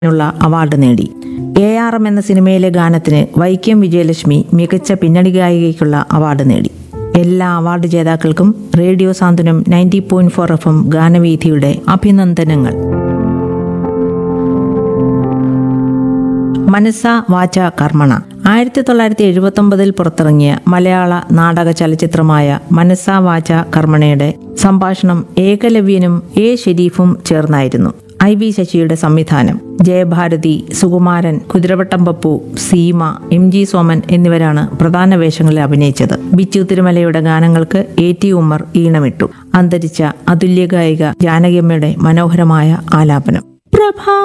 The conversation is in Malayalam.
നുള്ള അവാർഡ് നേടി എ ആർ എം എന്ന സിനിമയിലെ ഗാനത്തിന് വൈക്കം വിജയലക്ഷ്മി മികച്ച പിന്നണി ഗായികയ്ക്കുള്ള അവാർഡ് നേടി എല്ലാ അവാർഡ് ജേതാക്കൾക്കും radio Santhwanam ninety point four F M ഗാനവീഥിയുടെ അഭിനന്ദനങ്ങൾ മനസ്സ വാച കർമ്മണ ആയിരത്തി തൊള്ളായിരത്തി എഴുപത്തി ഒമ്പതിൽ പുറത്തിറങ്ങിയ മലയാള നാടക ചലച്ചിത്രമായ മനസ്സ വാച കർമ്മണയുടെ സംഭാഷണം ഏകലവ്യനും എ ഷെരീഫും ചേർന്നായിരുന്നു ഐ വി ശശിയുടെ സംവിധാനം ജയഭാരതി സുകുമാരൻ കുതിരവട്ടം പപ്പു സീമ എം ജി സോമൻ എന്നിവരാണ് പ്രധാന വേഷങ്ങളിൽ അഭിനയിച്ചത് ബിച്ചു തിരുമലയുടെ ഗാനങ്ങൾക്ക് എ ടി ഉമ്മർ ഈണമിട്ടു അന്തരിച്ച അതുല്യ ഗായിക ജാനകിയമ്മയുടെ മനോഹരമായ ആലാപനം പ്രഭാ